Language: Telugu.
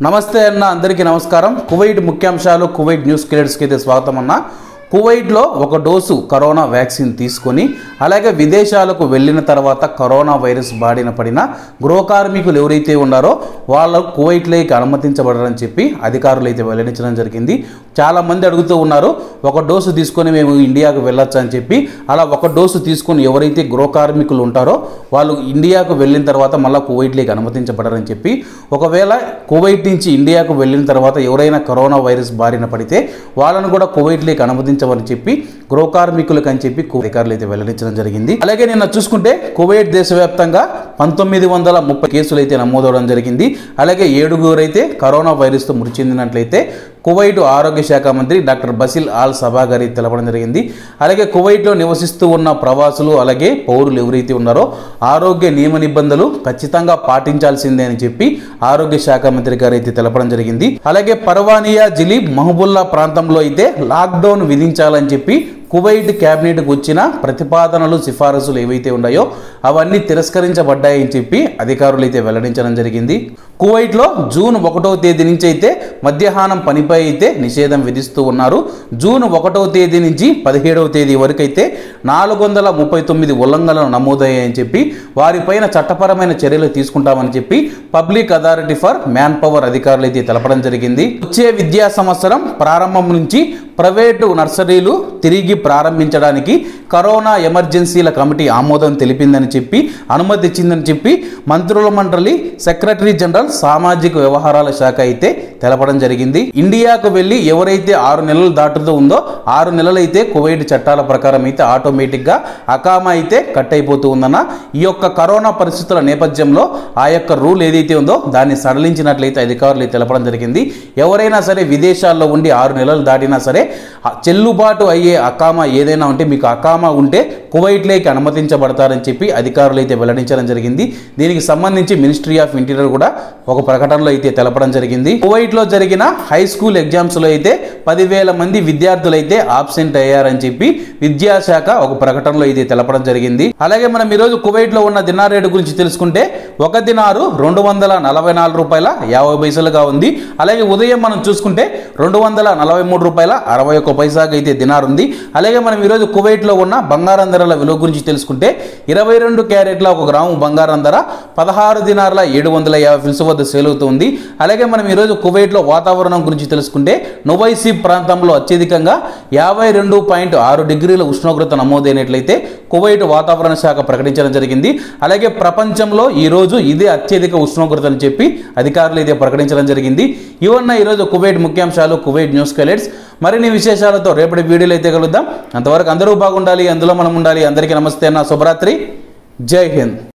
నమస్తే అన్న అందరికీ నమస్కారం కువైట్ ముఖ్యాంశాలు కువైట్ న్యూస్ క్లియర్స్కి అయితే స్వాగతం అన్న కువైట్లో ఒక డోసు కరోనా వ్యాక్సిన్ తీసుకొని అలాగే విదేశాలకు వెళ్ళిన తర్వాత కరోనా వైరస్ బారిన పడిన గృహ కార్మికులు ఎవరైతే ఉన్నారో వాళ్ళు కువైట్లోకి అనుమతించబడరని చెప్పి అధికారులు అయితే వెల్లడించడం జరిగింది చాలామంది అడుగుతూ ఉన్నారు ఒక డోసు తీసుకొని మేము ఇండియాకు వెళ్ళొచ్చు అని చెప్పి అలా ఒక డోసు తీసుకొని ఎవరైతే గృహ కార్మికులు ఉంటారో వాళ్ళు ఇండియాకు వెళ్ళిన తర్వాత మళ్ళీ కువైట్లోకి అనుమతించబడరని చెప్పి ఒకవేళ కువైట్ నుంచి ఇండియాకు వెళ్ళిన తర్వాత ఎవరైనా కరోనా వైరస్ బారిన పడితే వాళ్ళను కూడా కువైట్లోకి అనుమతించమని చెప్పి గృహ కార్మికులకు అని చెప్పి కువైట్ అధికారులు అయితే వెల్లడించడం జరిగింది అలాగే నిన్న చూసుకుంటే కువైట్ దేశవ్యాప్తంగా పంతొమ్మిది వందల ముప్పై కేసులు అయితే నమోదవడం జరిగింది అలాగే ఏడుగురు అయితే కరోనా వైరస్తో మృతి చెందినట్లయితే కువైట్ ఆరోగ్య శాఖ మంత్రి డాక్టర్ బసిల్ ఆల్ సభా గారి తెలపడం జరిగింది అలాగే కువైట్లో నివసిస్తూ ఉన్న ప్రవాసులు అలాగే పౌరులు ఎవరైతే ఉన్నారో ఆరోగ్య నియమ నిబంధనలు ఖచ్చితంగా పాటించాల్సిందే అని చెప్పి ఆరోగ్య శాఖ మంత్రి గారు అయితే తెలపడం జరిగింది అలాగే పర్వానియా జిలీబ్ మహబుల్లా ప్రాంతంలో అయితే లాక్డౌన్ విధించాలని చెప్పి కువైట్ క్యాబినెట్కు వచ్చిన ప్రతిపాదనలు సిఫారసులు ఏవైతే ఉన్నాయో అవన్నీ తిరస్కరించబడ్డాయని చెప్పి అధికారులు అయితే వెల్లడించడం జరిగింది కువైట్లో జూన్ ఒకటవ తేదీ నుంచి అయితే మధ్యాహ్నం పనిపై అయితే నిషేధం విధిస్తూ ఉన్నారు జూన్ ఒకటవ తేదీ నుంచి పదిహేడవ తేదీ వరకు అయితే నాలుగు వందల ముప్పై తొమ్మిది ఉల్లంఘనలు నమోదయ్యాయని చెప్పి వారిపైన చట్టపరమైన చర్యలు తీసుకుంటామని చెప్పి public authority for manpower అధికారులు అయితే తెలపడం జరిగింది వచ్చే విద్యా సంవత్సరం ప్రారంభం నుంచి ప్రైవేటు నర్సరీలు తిరిగి ప్రారంభించడానికి కరోనా ఎమర్జెన్సీల కమిటీ ఆమోదం తెలిపిందని చెప్పి అనుమతి ఇచ్చిందని చెప్పి మంత్రుల మండలి సెక్రటరీ జనరల్ సామాజిక వ్యవహారాల శాఖ అయితే తెలపడం జరిగింది ఇండియాకు వెళ్ళి ఎవరైతే ఆరు నెలలు దాటుతూ ఉందో ఆరు నెలలైతే కువైట్ చట్టాల ప్రకారం అయితే ఆటోమేటిక్గా అకామా అయితే కట్ అయిపోతూ ఉందన్న ఈ యొక్క కరోనా పరిస్థితుల నేపథ్యంలో ఆ యొక్క రూల్ ఏదైతే ఉందో దాన్ని సడలించినట్లయితే అధికారులు తెలపడం జరిగింది ఎవరైనా సరే విదేశాల్లో ఉండి ఆరు నెలలు దాటినా సరే ఆ చెల్లుబాటు అయ్యే అకామా ఏదైనా ఉంటే మీకు అకామా ఉంటే కువైట్లోకి అనుమతించబడతారని చెప్పి అధికారులు అయితే వెల్లడించడం జరిగింది దీనికి సంబంధించి మినిస్ట్రీ ఆఫ్ ఇంటీరియర్ కూడా ఒక ప్రకటనలో అయితే తెలపడం జరిగింది కువైట్లో జరిగిన హై స్కూల్ ఎగ్జామ్స్లో అయితే పదివేల మంది విద్యార్థులు అయితే ఆబ్సెంట్ అయ్యారని చెప్పి విద్యాశాఖ ఒక ప్రకటనలో అయితే తెలపడం జరిగింది అలాగే మనం ఈరోజు కువైట్లో ఉన్న దినార్ రేటు గురించి తెలుసుకుంటే ఒక దినారు రెండు వందల నలభై నాలుగు రూపాయల యాభై పైసలుగా ఉంది అలాగే ఉదయం మనం చూసుకుంటే రెండు వందల నలభై మూడు రూపాయల అరవై ఒక్క పైసాగా అయితే దినార్ ఉంది అలాగే మనం ఈరోజు కువైట్లో ఉన్న బంగారం ధరల విలువ గురించి తెలుసుకుంటే ఇరవై రెండు క్యారెట్ల ఒక గ్రాము బంగారం ధర పదహారు దినార్ల ఏడు వందల యాభై ఫిల్స్ వద్ద సేల్ అవుతుంది అలాగే మనం ఈరోజు కువైట్లో వాతావరణం గురించి తెలుసుకుంటే నొవైసీ ప్రాంతంలో అత్యధికంగా యాభై రెండు పాయింట్ ఆరు డిగ్రీల ఉష్ణోగ్రత నమోదైనట్లయితే కువైట్ వాతావరణ శాఖ ప్రకటించడం జరిగింది అలాగే ప్రపంచంలో ఈ రోజు ఇదే అత్యధిక ఉష్ణోగ్రత అని చెప్పి అధికారులు అయితే ప్రకటించడం జరిగింది ఇవన్న ఈరోజు కువైట్ ముఖ్యాంశాలు కువైట్ న్యూస్ కలెట్స్ మరిన్ని విశేషాలతో రేపటి వీడియోలు అయితే కలుద్దాం అంతవరకు అందరూ బాగుండాలి అందులో మనం ఉండాలి అందరికీ నమస్తే అన్న శుభరాత్రి జై హింద్